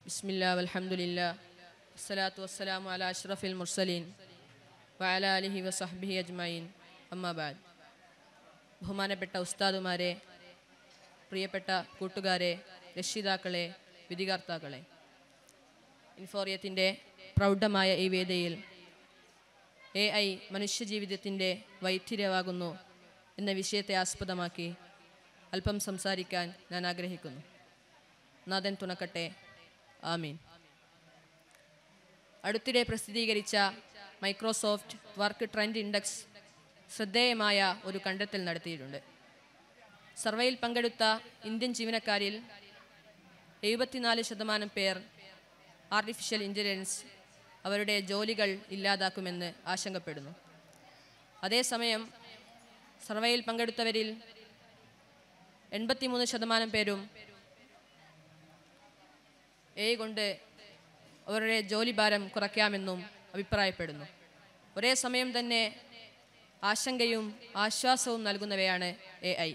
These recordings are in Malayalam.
بسم الله والحمد لله والصلاة والسلام على أشرف المرسلين وعلى آله وصحبه أجمعين أما بعد ബഹുമാനപ്പെട്ട ഉസ്താദുമാരെ പ്രിയപ്പെട്ട കൂട്ടുകാരെ രക്ഷിതാക്കളെ വിധികർത്താക്കളെ ഇൻഫോറിയത്തിൻ്റെ പ്രൗഢമായ ഈ വേദിയിൽ എ ഐ മനുഷ്യജീവിതത്തിൻ്റെ വൈത്തിര്യമാകുന്നു എന്ന വിഷയത്തെ ആസ്പദമാക്കി അല്പം സംസാരിക്കാൻ ഞാൻ ആഗ്രഹിക്കുന്നു നാഥൻ തുണക്കട്ടെ ആമീൻ അടുത്തിടെ പ്രസിദ്ധീകരിച്ച മൈക്രോസോഫ്റ്റ് വർക്ക് ട്രെൻഡ് ഇൻഡെക്സ് ശ്രദ്ധേയമായ ഒരു കണ്ടെത്തൽ നടത്തിയിട്ടുണ്ട് സർവേയിൽ പങ്കെടുത്ത ഇന്ത്യൻ ജീവനക്കാരിൽ എഴുപത്തിനാല് ശതമാനം പേർ ആർട്ടിഫിഷ്യൽ ഇൻ്റലിജൻസ് അവരുടെ ജോലികൾ ഇല്ലാതാക്കുമെന്ന് ആശങ്കപ്പെടുന്നു അതേസമയം സർവേയിൽ പങ്കെടുത്തവരിൽ എൺപത്തിമൂന്ന് ശതമാനം പേരും എ കൊണ്ട് അവരുടെ ജോലിഭാരം കുറയ്ക്കാമെന്നും അഭിപ്രായപ്പെടുന്നു ഒരേ സമയം തന്നെ ആശങ്കയും ആശ്വാസവും നൽകുന്നവയാണ് എ ഐ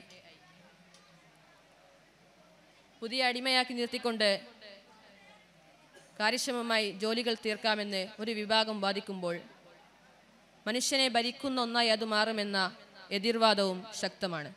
പുതിയ അടിമയാക്കി നിർത്തിക്കൊണ്ട് കാര്യക്ഷമമായി ജോലികൾ തീർക്കാമെന്ന് ഒരു വിഭാഗം വാദിക്കുമ്പോൾ മനുഷ്യനെ ഭരിക്കുന്ന ഒന്നായി അത് മാറുമെന്ന എതിർവാദവും ശക്തമാണ്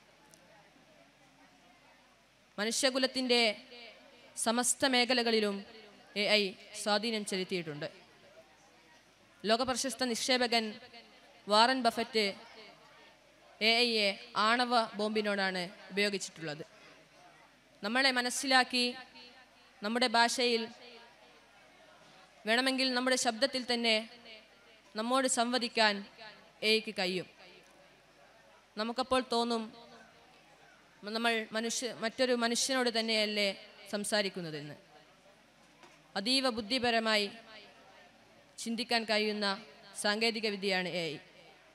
മനുഷ്യകുലത്തിൻ്റെ സമസ്ത മേഖലകളിലും എ ഐ സ്വാധീനം ചെലുത്തിയിട്ടുണ്ട് ലോകപ്രശസ്ത നിക്ഷേപകൻ വാറൻ ബഫറ്റ് എ ഐയെ ആണവ ബോംബിനോടാണ് ഉപയോഗിച്ചിട്ടുള്ളത് നമ്മളെ മനസ്സിലാക്കി നമ്മുടെ ഭാഷയിൽ വേണമെങ്കിൽ നമ്മുടെ ശബ്ദത്തിൽ തന്നെ നമ്മോട് സംവദിക്കാൻ എയ്ക്ക് കഴിയും നമുക്കപ്പോൾ തോന്നും നമ്മൾ മനുഷ്യ മറ്റൊരു മനുഷ്യനോട് തന്നെയല്ലേ സംസാരിക്കുന്നതെന്ന് അതീവ ബുദ്ധിപരമായി ചിന്തിക്കാൻ കഴിയുന്ന സാങ്കേതിക വിദ്യയാണ് A I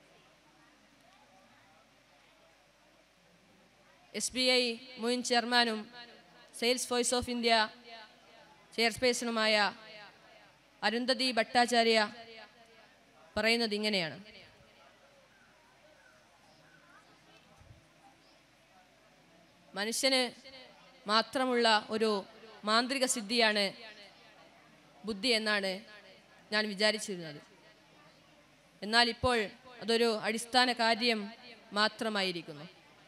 S B I മുൻ ചെയർമാനും സെയിൽസ് വോയിസ് ഓഫ് ഇന്ത്യ ചെയർപേഴ്സണുമായ അരുന്ധതി ഭട്ടാചാര്യ പറയുന്നത് ഇങ്ങനെയാണ് മനുഷ്യന് മാത്രമുള്ള ഒരു മാന്ത്രിക സിദ്ധിയാണ് ബുദ്ധി എന്നാണ് ഞാൻ വിചാരിച്ചിരുന്നത് എന്നാൽ ഇപ്പോൾ അതൊരു അടിസ്ഥാന കാര്യം മാത്രമായിരിക്കുന്നു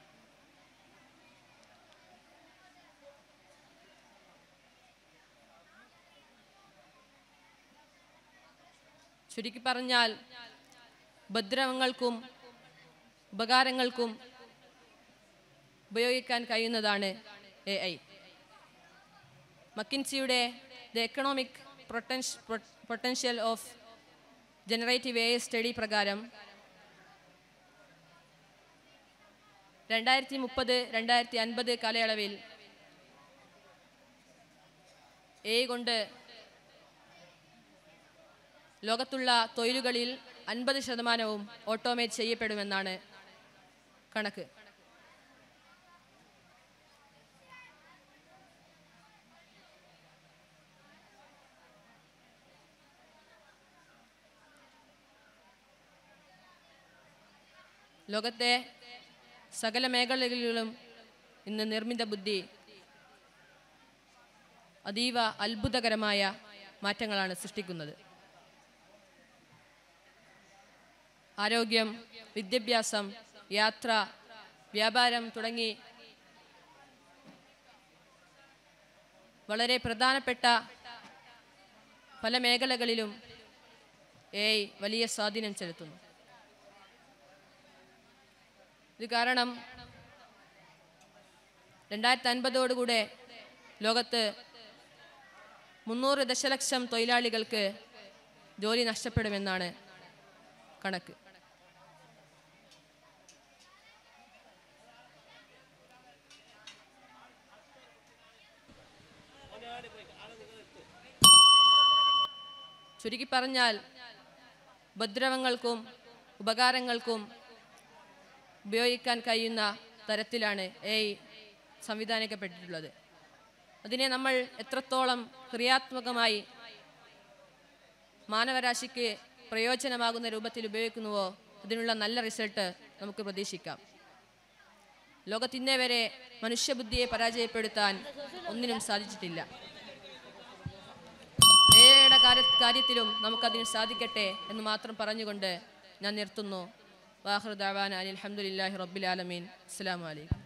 ചുരുക്കി പറഞ്ഞാൽ ഉപദ്രവങ്ങൾക്കും ഉപകാരങ്ങൾക്കും ഉപയോഗിക്കാൻ കഴിയുന്നതാണ് എ ഐ മക്കിൻസിയുടെ the economic potential of generative A study പ്രകാരം രണ്ടായിരത്തി മുപ്പത് രണ്ടായിരത്തി അൻപത് കാലയളവിൽ എ കൊണ്ട് ലോകത്തുള്ള തൊഴിലുകളിൽ അൻപത് ശതമാനവും ഓട്ടോമേറ്റ് ചെയ്യപ്പെടുമെന്നാണ് കണക്ക് ലോകത്തെ സകല മേഖലകളിലും ഇന്ന് നിർമ്മിത ബുദ്ധി അതീവ അത്ഭുതകരമായ മാറ്റങ്ങളാണ് സൃഷ്ടിക്കുന്നത് ആരോഗ്യം വിദ്യാഭ്യാസം യാത്ര വ്യാപാരം തുടങ്ങി വളരെ പ്രധാനപ്പെട്ട പല മേഖലകളിലും എ വലിയ സ്വാധീനം ചെലുത്തുന്നു ഇത് കാരണം രണ്ടായിരത്തി അൻപതോടുകൂടെ ലോകത്ത് മുന്നൂറ് ദശലക്ഷം തൊഴിലാളികൾക്ക് ജോലി നഷ്ടപ്പെടുമെന്നാണ് കണക്ക് ചുരുക്കി പറഞ്ഞാൽ ഉപദ്രവങ്ങൾക്കും ഉപകാരങ്ങൾക്കും ഉപയോഗിക്കാൻ കഴിയുന്ന തരത്തിലാണ് എ സംവിധാനിക്കപ്പെട്ടിട്ടുള്ളത് അതിനെ നമ്മൾ എത്രത്തോളം ക്രിയാത്മകമായി മാനവരാശിക്ക് പ്രയോജനമാകുന്ന രൂപത്തിൽ ഉപയോഗിക്കുന്നുവോ അതിനുള്ള നല്ല റിസൾട്ട് നമുക്ക് പ്രതീക്ഷിക്കാം ലോകത്തിന്നേ വരെ മനുഷ്യബുദ്ധിയെ പരാജയപ്പെടുത്താൻ ഒന്നിനും സാധിച്ചിട്ടില്ല കാര്യ കാര്യത്തിലും നമുക്കതിന് സാധിക്കട്ടെ എന്ന് മാത്രം പറഞ്ഞുകൊണ്ട് ഞാൻ നിർത്തുന്നു വാഹൃദാവാൻ അലി അലഹമുല്ലാഹി റബ്ബിൽ ആലമീൻ അസ്സാം വലൈക്കും